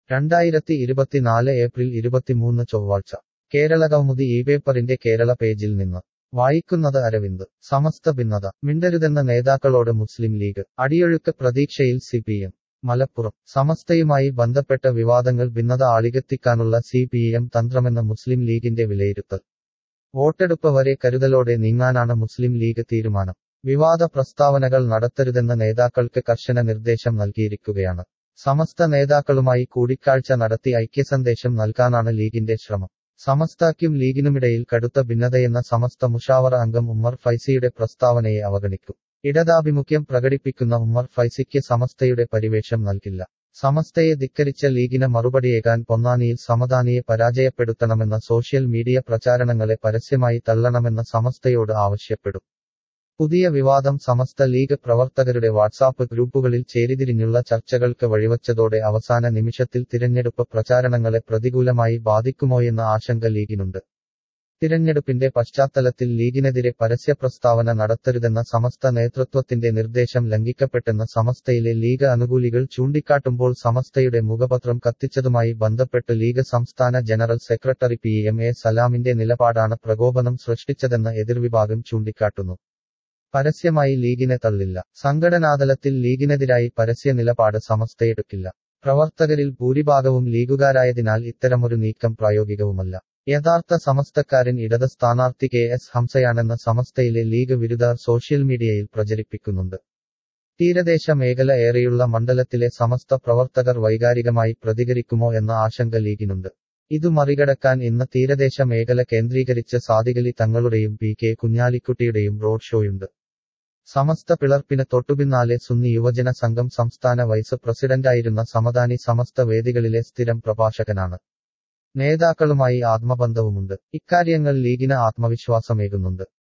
രണ്ടായിരത്തി ഇരുപത്തിനാല് ഏപ്രിൽ ഇരുപത്തിമൂന്ന് ചൊവ്വാഴ്ച കേരള കൗമുദി ഈ പേപ്പറിന്റെ കേരള പേജിൽ നിന്ന് വായിക്കുന്നത് അരവിന്ദ് സമസ്ത ഭിന്നത മിണ്ടരുതെന്ന നേതാക്കളോട് മുസ്ലിം ലീഗ് അടിയൊഴുക്ക് പ്രതീക്ഷയിൽ സിപിഎം മലപ്പുറം സമസ്തയുമായി ബന്ധപ്പെട്ട വിവാദങ്ങൾ ഭിന്നത ആളികത്തിക്കാനുള്ള സിപിഎം തന്ത്രമെന്ന മുസ്ലിം ലീഗിന്റെ വിലയിരുത്തൽ വോട്ടെടുപ്പ് വരെ കരുതലോടെ നീങ്ങാനാണ് മുസ്ലിം ലീഗ് തീരുമാനം വിവാദ പ്രസ്താവനകൾ നടത്തരുതെന്ന നേതാക്കൾക്ക് കർശന നിർദ്ദേശം നൽകിയിരിക്കുകയാണ് സമസ്ത നേതാക്കളുമായി കൂടിക്കാഴ്ച നടത്തി ഐക്യസന്ദേശം നൽകാനാണ് ലീഗിന്റെ ശ്രമം സമസ്തയ്ക്കും ലീഗിനുമിടയിൽ കടുത്ത ഭിന്നതയെന്ന സമസ്ത മുഷാവറ അംഗം ഉമ്മർ ഫൈസിയുടെ പ്രസ്താവനയെ അവഗണിക്കും ഇടതാഭിമുഖ്യം പ്രകടിപ്പിക്കുന്ന ഉമ്മർ ഫൈസിക്ക് സമസ്തയുടെ പരിവേഷം നൽകില്ല സമസ്തയെ ധിക്കരിച്ച ലീഗിന് മറുപടിയേകാൻ പൊന്നാനിയിൽ സമദാനിയെ പരാജയപ്പെടുത്തണമെന്ന സോഷ്യൽ മീഡിയ പ്രചാരണങ്ങളെ പരസ്യമായി തള്ളണമെന്ന് സമസ്തയോട് ആവശ്യപ്പെടും പുതിയ വിവാദം സമസ്ത ലീഗ് പ്രവർത്തകരുടെ വാട്സാപ്പ് ഗ്രൂപ്പുകളിൽ ചേരിതിരിഞ്ഞുള്ള ചർച്ചകൾക്ക് വഴിവച്ചതോടെ അവസാന നിമിഷത്തിൽ തിരഞ്ഞെടുപ്പ് പ്രചാരണങ്ങളെ പ്രതികൂലമായി ബാധിക്കുമോയെന്ന ആശങ്ക ലീഗിനുണ്ട് തിരഞ്ഞെടുപ്പിന്റെ പശ്ചാത്തലത്തിൽ ലീഗിനെതിരെ പരസ്യ പ്രസ്താവന നടത്തരുതെന്ന സമസ്ത നേതൃത്വത്തിന്റെ നിർദ്ദേശം ലംഘിക്കപ്പെട്ടെന്ന സമസ്തയിലെ ലീഗ് അനുകൂലികൾ ചൂണ്ടിക്കാട്ടുമ്പോൾ സമസ്തയുടെ മുഖപത്രം കത്തിച്ചതുമായി ബന്ധപ്പെട്ട് ലീഗ് സംസ്ഥാന general secretary P M A സലാമിന്റെ നിലപാടാണ് പ്രകോപനം സൃഷ്ടിച്ചതെന്ന് എതിർവിഭാഗം ചൂണ്ടിക്കാട്ടുന്നു പരസ്യമായി ലീഗിനെ തള്ളില്ല സംഘടനാതലത്തിൽ ലീഗിനെതിരായി പരസ്യ നിലപാട് സമസ്തയെടുക്കില്ല പ്രവർത്തകരിൽ ഭൂരിഭാഗവും ലീഗുകാരായതിനാൽ ഇത്തരമൊരു നീക്കം പ്രായോഗികവുമല്ല യഥാർത്ഥ സമസ്തക്കാരൻ ഇടത് സ്ഥാനാർത്ഥി കെ എസ് ഹംസയാണെന്ന സമസ്തയിലെ ലീഗ് വിരുദ്ധർ സോഷ്യൽ മീഡിയയിൽ പ്രചരിപ്പിക്കുന്നുണ്ട് തീരദേശ മേഖല ഏറെയുള്ള മണ്ഡലത്തിലെ സമസ്ത പ്രവർത്തകർ വൈകാരികമായി പ്രതികരിക്കുമോ എന്ന ആശങ്ക ലീഗിനുണ്ട് ഇതു മറികടക്കാൻ ഇന്ന് തീരദേശ മേഖല കേന്ദ്രീകരിച്ച് സാദികലി തങ്ങളുടെയും പി കെ കുഞ്ഞാലിക്കുട്ടിയുടെയും റോഡ് ഷോയുണ്ട് സമസ്ത പിളർപ്പിന് തൊട്ടുപിന്നാലെ സുന്നി യുവജന സംഘം സംസ്ഥാന വൈസ് പ്രസിഡന്റായിരുന്ന സമദാനി സമസ്ത വേദികളിലെ സ്ഥിരം പ്രഭാഷകനാണ് നേതാക്കളുമായി ആത്മബന്ധവുമുണ്ട് ഇക്കാര്യങ്ങൾ ലീഗിന് ആത്മവിശ്വാസമേകുന്നുണ്ട്